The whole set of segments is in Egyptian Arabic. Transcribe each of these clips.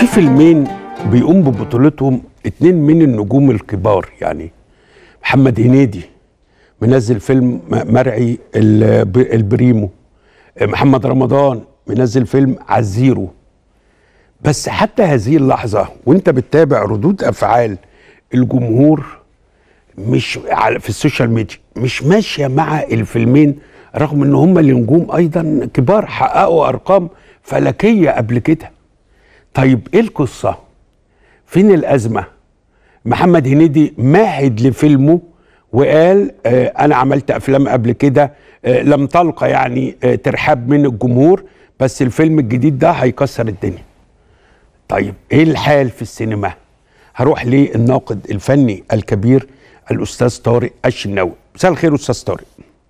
في فيلمين بيقوم ببطولتهم اتنين من النجوم الكبار يعني محمد هنيدي منزل فيلم م- مرعي الب- البريمو محمد رمضان منزل فيلم عزيرو بس حتى هذه اللحظة وانت بتتابع ردود أفعال الجمهور مش على في السوشيال ميديا مش ماشية مع الفيلمين رغم ان هم النجوم ايضا كبار حققوا ارقام فلكية قبل كده طيب ايه القصة فين الازمة محمد هنيدي ماهد لفيلمه وقال آه انا عملت افلام قبل كده آه لم تلقى يعني آه ترحاب من الجمهور بس الفيلم الجديد ده هيكسر الدنيا طيب ايه الحال في السينما هروح للناقد الفني الكبير الاستاذ طارق الشناوي مساء الخير استاذ طارق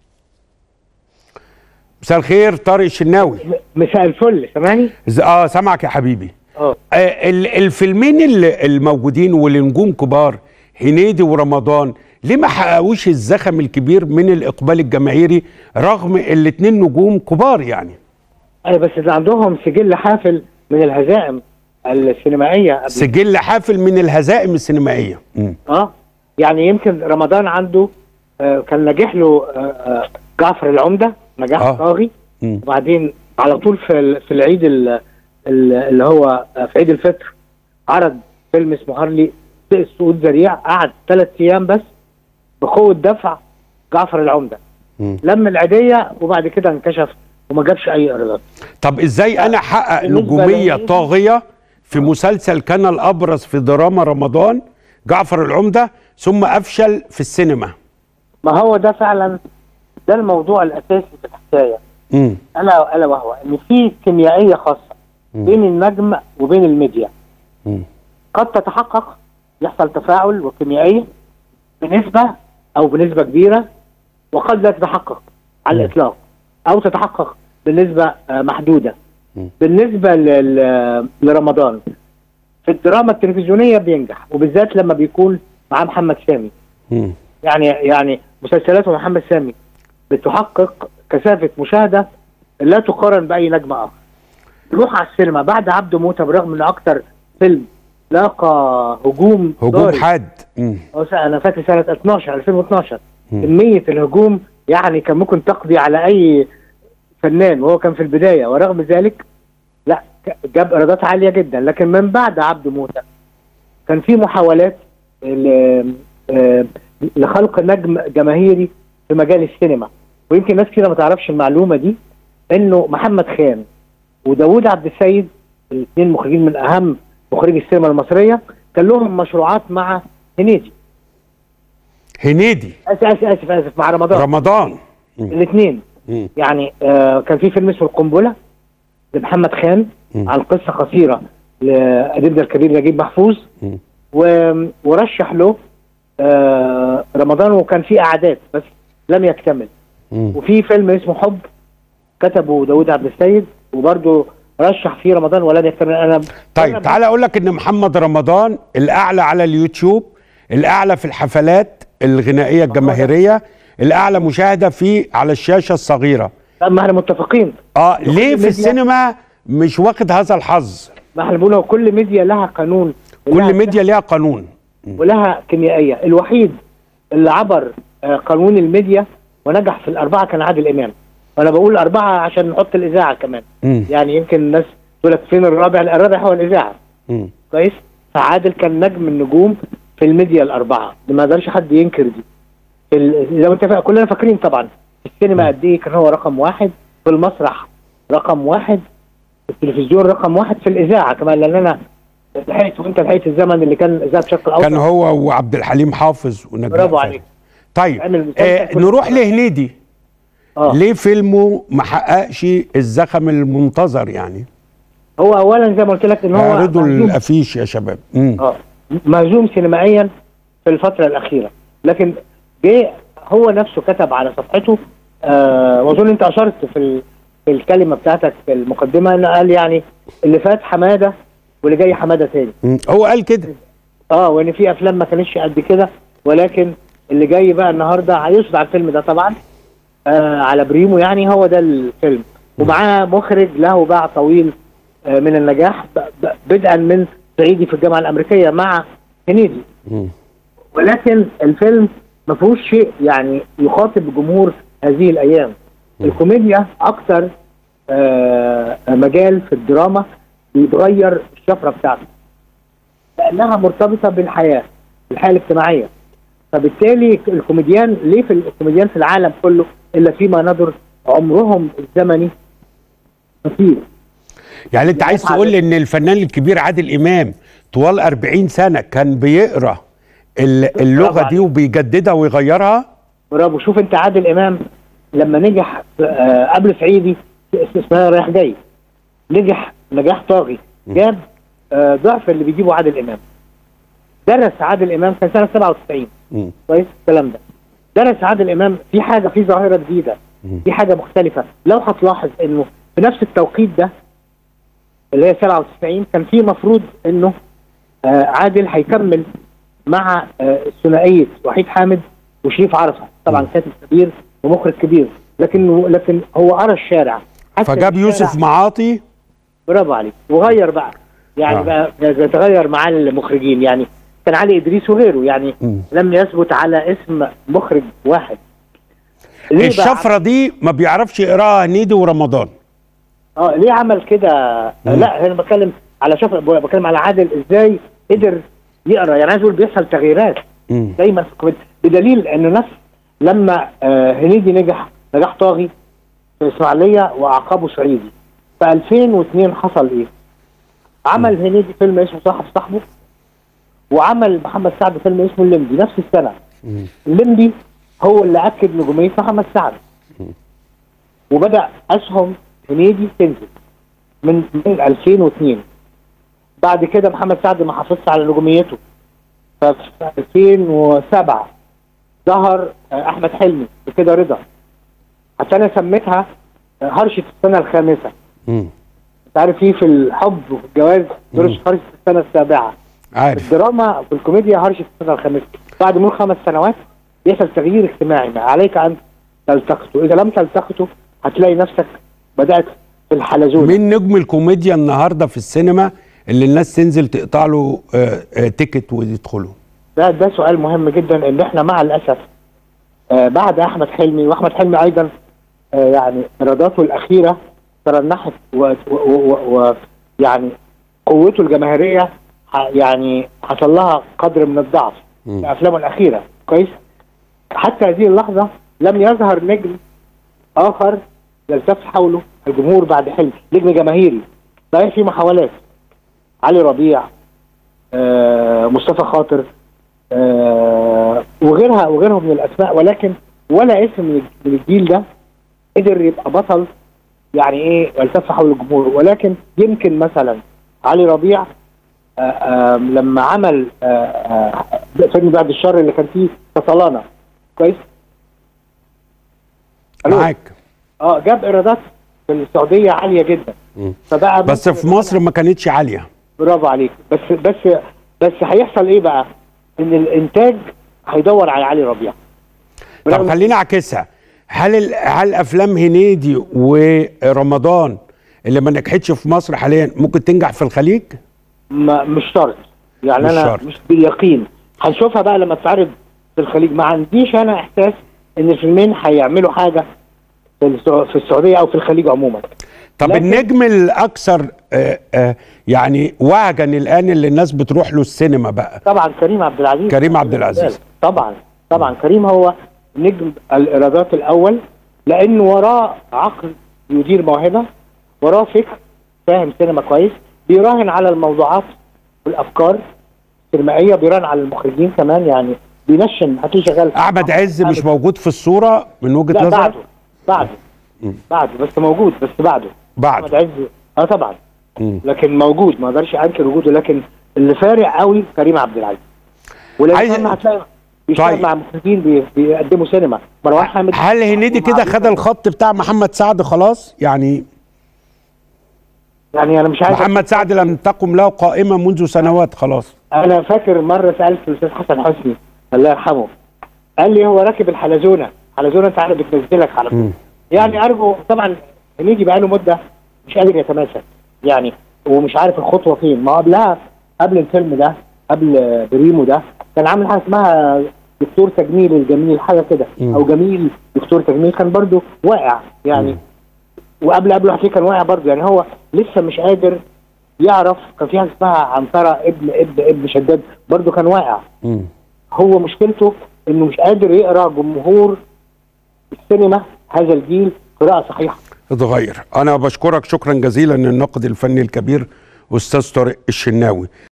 مساء الخير طارق الشناوي مساء الفل سامعني؟ إز- اه سامعك يا حبيبي اه آه ال- الفيلمين ال- الموجودين والنجوم كبار هنيدي ورمضان ليه ما حققوش الزخم الكبير من الاقبال الجماهيري رغم الاتنين نجوم كبار يعني ايوه بس ده عندهم سجل حافل من الهزائم السينمائيه قبل سجل حافل من الهزائم السينمائيه مم. اه يعني يمكن رمضان عنده آه كان نجح له آه آه جعفر العمده نجاح آه. طاغي مم. وبعدين على طول في ال- في العيد ال- ال- اللي هو آه، في عيد الفطر عرض فيلم اسمه هارلي سقط سقوط ذريع قعد ثلاث ايام بس بقوه دفع جعفر العمده مم. لم العيديه وبعد كده انكشف وما جابش اي ايرادات طب ازاي انا احقق بالنسبة نجوميه لهنيدي- طاغيه في مسلسل كان الابرز في دراما رمضان جعفر العمده ثم افشل في السينما ما هو ده فعلا ده الموضوع الاساسي في الحكايه مم. الا الا وهو ان في كيميائيه خاصه بين النجم وبين الميديا مم. قد تتحقق يحصل تفاعل وكيميائيه بنسبه او بنسبه كبيره وقد لا تتحقق على الاطلاق او تتحقق بنسبه آه، محدوده بالنسبه لل- لرمضان في الدراما التلفزيونيه بينجح وبالذات لما بيكون معاه محمد سامي مم. يعني يعني مسلسلات محمد سامي بتحقق كثافه مشاهده لا تقارن باي نجم اخر. روح على السينما بعد عبده موته برغم ان اكتر فيلم لاقى هجوم هجوم ضارب. حاد مم. أو س- انا فاكر سنه 12 2012 كميه الهجوم يعني كان ممكن تقضي على اي فنان وهو كان في البدايه ورغم ذلك لا ك- جاب ايرادات عاليه جدا لكن من بعد عبده موته كان في محاولات ل- آه، لخلق نجم جماهيري في مجال السينما ويمكن ناس كتير ما تعرفش المعلومه دي انه محمد خان وداوود عبد السيد الاثنين مخرجين من اهم مخرجي السينما المصريه كان لهم مشروعات مع هنيدي هنيدي اسف اسف اسف, آسف مع رمضان رمضان مم. الاثنين مم. يعني آه كان في فيلم اسمه القنبله لمحمد خان عن قصه قصيره لاديبنا الكبير نجيب محفوظ مم. و- ورشح له آه رمضان وكان في اعداد بس لم يكتمل مم. وفي فيلم اسمه حب كتبه داوود عبد السيد وبرده رشح فيه رمضان ولم يكتمل انا طيب تعالى اقول لك ان محمد رمضان الاعلى على اليوتيوب الاعلى في الحفلات الغنائيه الجماهيريه الاعلى مشاهده في على الشاشه الصغيره ما احنا متفقين اه ليه في ميديا- السينما مش واخد هذا الحظ ما احنا بنقول هو كل ميديا لها قانون لها كل ميديا ليها قانون ولها كيميائيه الوحيد اللي عبر آه، قانون الميديا ونجح في الاربعه كان عادل امام وانا بقول اربعه عشان نحط الاذاعه كمان مم. يعني يمكن الناس تقول لك فين الرابع الرابع هو الاذاعه مم. كويس فعادل كان نجم النجوم في الميديا الاربعه ما يقدرش حد ينكر دي في ال- زي ما انت فا- كلنا فاكرين طبعا في السينما قد ايه كان هو رقم واحد في المسرح رقم واحد في التلفزيون رقم واحد في الاذاعه كمان لان انا لحقت وانت لحقت الزمن اللي كان الاذاعه بشكل اوسع كان هو وعبد الحليم حافظ ونجلاء برافو فتحي. عليك. طيب عمل مسلسل آه كل- نروح لهنيدي اه ليه فيلمه ما حققش الزخم المنتظر يعني هو اولا زي ما قلت لك ان هو اعرضوا مهزوم الافيش يا شباب مم. اه مهزوم سينمائيا في الفتره الاخيره لكن جه هو نفسه كتب على صفحته آه واظن انت اشرت في ال- في الكلمه بتاعتك في المقدمه انه قال يعني اللي فات حماده واللي جاي حماده تاني مم. هو قال كده اه وان في افلام ما كانتش قد كده ولكن اللي جاي بقى النهارده هيصدع الفيلم ده طبعا آه على بريمو يعني هو ده الفيلم ومعاه مخرج له باع طويل آه، من النجاح ب- ب- بدءا من صعيدي في الجامعه الامريكيه مع هنيدي مم. ولكن الفيلم ما فيهوش شيء يعني يخاطب جمهور هذه الايام الكوميديا اكتر آه، مجال في الدراما بيتغير الشفره بتاعته لانها مرتبطه بالحياه الحياه الاجتماعيه فبالتالي الكوميديان ليه في الكوميديان في العالم كله الا فيما ندر عمرهم الزمني قصير يعني انت عايز تقول لي ان الفنان الكبير عادل امام طوال 40 سنه كان بيقرا ال- اللغه دي عليك. وبيجددها ويغيرها برافو شوف انت عادل امام لما نجح آه، قبل صعيدي اسمها رايح جاي نجح نجاح طاغي جاب آه، ضعف اللي بيجيبه عادل امام درس عادل امام كان سنه 97 مم. كويس الكلام ده درس عادل امام في حاجه في ظاهره جديده في حاجه مختلفه لو هتلاحظ انه في نفس التوقيت ده اللي هي 97 كان في مفروض انه آه عادل هيكمل مع آه ثنائيه وحيد حامد وشريف عرفه طبعا كاتب كبير ومخرج كبير لكن لكن هو قرا الشارع حس إن فجاب الشارع- يوسف معاطي برافو عليك وغير بقى يعني آه. بقى يتغير مع المخرجين يعني كان علي ادريس وغيره يعني مم. لم يثبت على اسم مخرج واحد ليه بقى الشفره دي ما بيعرفش يقراها هنيدي ورمضان اه ليه عمل كده لا انا بتكلم على شفر بتكلم على عادل ازاي قدر يقرا يعني عايز اقول بيحصل تغييرات مم. دايما في الكوميديا بدليل انه نفس لما آه هنيدي نجح نجاح طاغي في الاسماعيليه واعقابه صعيدي في 2002 حصل ايه؟ عمل هنيدي فيلم اسمه صاحب صاحبه وعمل محمد سعد فيلم اسمه الليمبي نفس السنه مم. الليمبي هو اللي اكد نجوميه محمد سعد وبدا اسهم هنيدي تنزل من من 2002 بعد كده محمد سعد ما حافظش على نجوميته ففي 2007 ظهر آه، احمد حلمي بكده رضا حتى انا سميتها آه، هرشه السنه الخامسه مم. انت عارف ايه في الحب وفي الجواز هرشه هرشه السنه السابعه عارف الدراما في الكوميديا هرشة السنة الخامسة بعد مرور خمس سنوات يحصل تغيير اجتماعي ما عليك أن تلتقطه إذا لم تلتقطه هتلاقي نفسك بدأت في الحلزون مين نجم الكوميديا النهارده في السينما اللي الناس تنزل تقطع له آه، آه، تيكت ويدخلوا ده ده سؤال مهم جدا ان احنا مع الاسف آه بعد احمد حلمي واحمد حلمي ايضا آه يعني ايراداته الاخيره ترنحت و- و- و- و- يعني قوته الجماهيريه ح- يعني حصل لها قدر من الضعف مم. في افلامه الاخيره كويس حتى هذه اللحظه لم يظهر نجم اخر يلتف حوله الجمهور بعد حلمي نجم جماهيري صحيح في محاولات علي ربيع آه مصطفى خاطر آه وغيرها وغيرهم من الاسماء ولكن ولا اسم من من الجيل ده قدر يبقى بطل يعني ايه يلتف حول الجمهور ولكن يمكن مثلا علي ربيع آه آه لما عمل آه آه فيلم بعد الشر اللي كان فيه كسلانه كويس ألو؟ معاك اه جاب ايرادات في السعوديه عاليه جدا مم. فبقى بس ممكن في مصر ما كانتش عاليه برافو عليك بس بس بس هيحصل ايه بقى؟ ان الانتاج هيدور على علي ربيع طب برغم- خلينا اعكسها هل ال- هل افلام هنيدي ورمضان اللي ما نجحتش في مصر حاليا ممكن تنجح في الخليج؟ ما مش شرط يعني مش انا شرط. مش باليقين هنشوفها بقى لما تتعرض في الخليج ما عنديش انا احساس ان الفيلمين هيعملوا حاجه في السع- في السعوديه او في الخليج عموما طب لكن- النجم الاكثر آه، آه، يعني وهجا الان اللي الناس بتروح له السينما بقى طبعا كريم عبد العزيز كريم عبد العزيز. طبعا طبعا كريم هو نجم الايرادات الاول لانه وراه عقل يدير موهبه وراه فكر فاهم سينما كويس بيراهن على الموضوعات والافكار السينمائيه بيراهن على المخرجين كمان يعني بينشن هتلاقيه شغال احمد عز مش موجود في الصوره من وجهه لا نظرك بعده بعده بعده بس موجود بس بعده بعد احمد عز اه طبعا مم. لكن موجود ما اقدرش انكر وجوده لكن اللي فارق قوي كريم عبد العزيز ولو عايز- كان هتلاقي بيشتغل طيب. مع مخرجين بي- بيقدموا سينما مروان حامد هل هنيدي كده خد الخط بتاع محمد سعد خلاص يعني يعني انا مش عارف محمد سعد لم تقم له قائمه منذ سنوات خلاص انا فاكر مره سالت الاستاذ حسن حسني الله يرحمه قال لي هو راكب الحلزونه حلزونه انت عارف بتنزلك على طول مم. يعني ارجو طبعا هنيدي بقى له مده مش قادر يتماسك يعني ومش عارف الخطوه فين ما قبلها قبل الفيلم ده قبل بريمو ده كان عامل حاجه اسمها دكتور تجميل الجميل حاجه كده مم. او جميل دكتور تجميل كان برضو واقع يعني مم. وقبل قبل واحد فيه كان واقع برضو يعني هو لسه مش قادر يعرف كان في حاجه اسمها عنتره ابن ابن ابن شداد برضو كان واقع مم. هو مشكلته انه مش قادر يقرا جمهور السينما هذا الجيل قراءه صحيحه اتغير انا بشكرك شكرا جزيلا الناقد الفني الكبير استاذ طارق الشناوي